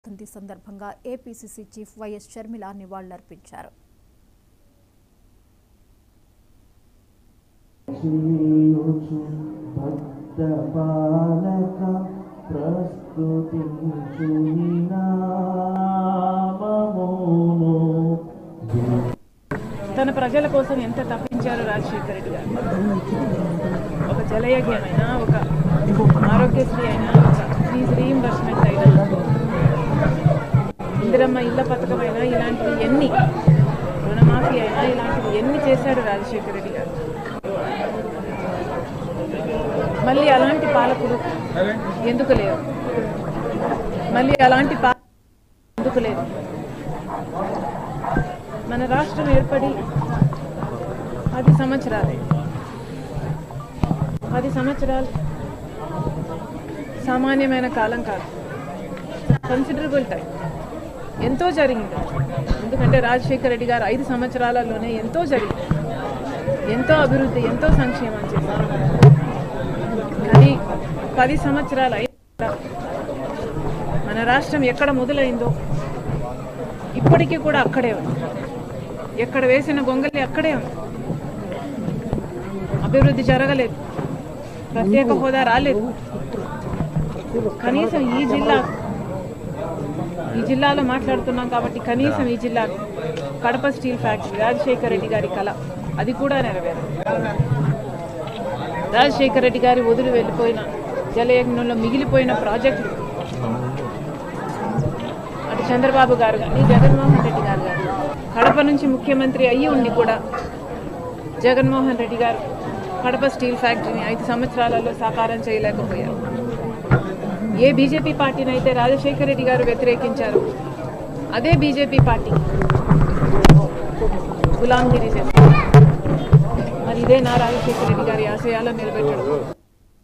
వర్ధంతి సందర్భంగా APCC chief YS Sharmila నివాళులర్పించారు చేయుచు భక్త బాలక ప్రస్తుతించు నామమును తన ప్రజల కోసం ఎంత తప్పించారు రాజశేఖర రెడ్డి గారు ఒక జలయజ్ఞమైనా ఒక ఆరోగ్యశ్రీ అయినా ఒక ఫీజు రీఇంబర్స్మెంట్ అయినా ఇందిరమ్మ ఇళ్ల పథకం అయినా ఇలాంటివి ఎన్ని రుణమాఫీ అయినా ఇలాంటివి ఎన్ని చేశాడు రాజశేఖర రెడ్డి గారు మళ్ళీ అలాంటి పాలకుడు ఎందుకు లేరు మళ్ళీ అలాంటి పా ఎందుకు లేదు మన రాష్ట్రం ఏర్పడి పది సంవత్సరాలే పది సంవత్సరాలు సామాన్యమైన కాలం కాదు కన్సిడరబుల్ టైం ఎంతో జరిగింది ఎందుకంటే రాజశేఖర రెడ్డి గారు ఐదు సంవత్సరాలలోనే ఎంతో జరిగింది ఎంతో అభివృద్ధి ఎంతో సంక్షేమం చేశారు కానీ పది సంవత్సరాలు అయిన తర్వాత మన రాష్ట్రం ఎక్కడ మొదలైందో ఇప్పటికీ కూడా అక్కడే ఉంది ఎక్కడ వేసిన గొంగలి అక్కడే ఉంది అభివృద్ధి జరగలేదు ప్రత్యేక హోదా రాలేదు కనీసం ఈ జిల్లా ఈ జిల్లాలో మాట్లాడుతున్నాం కాబట్టి కనీసం ఈ జిల్లా కడప స్టీల్ ఫ్యాక్టరీ రాజశేఖర రెడ్డి గారి కళ అది కూడా నెరవేరదు రాజశేఖర రెడ్డి గారి వదిలి వెళ్ళిపోయిన జలయజ్ఞంలో మిగిలిపోయిన ప్రాజెక్టులు అటు చంద్రబాబు గారు కానీ జగన్మోహన్ రెడ్డి గారు కానీ కడప నుంచి ముఖ్యమంత్రి అయ్యి ఉండి కూడా జగన్మోహన్ రెడ్డి గారు కడప స్టీల్ ఫ్యాక్టరీని ఐదు సంవత్సరాలలో సాకారం చేయలేకపోయారు ఏ బీజేపీ పార్టీని అయితే రాజశేఖర రెడ్డి గారు వ్యతిరేకించారు అదే బీజేపీ పార్టీ గులాంగిరి చేస్తారు మరి ఇదే నా రాజశేఖర రెడ్డి గారి ఆశయాలను నిలబెట్టడం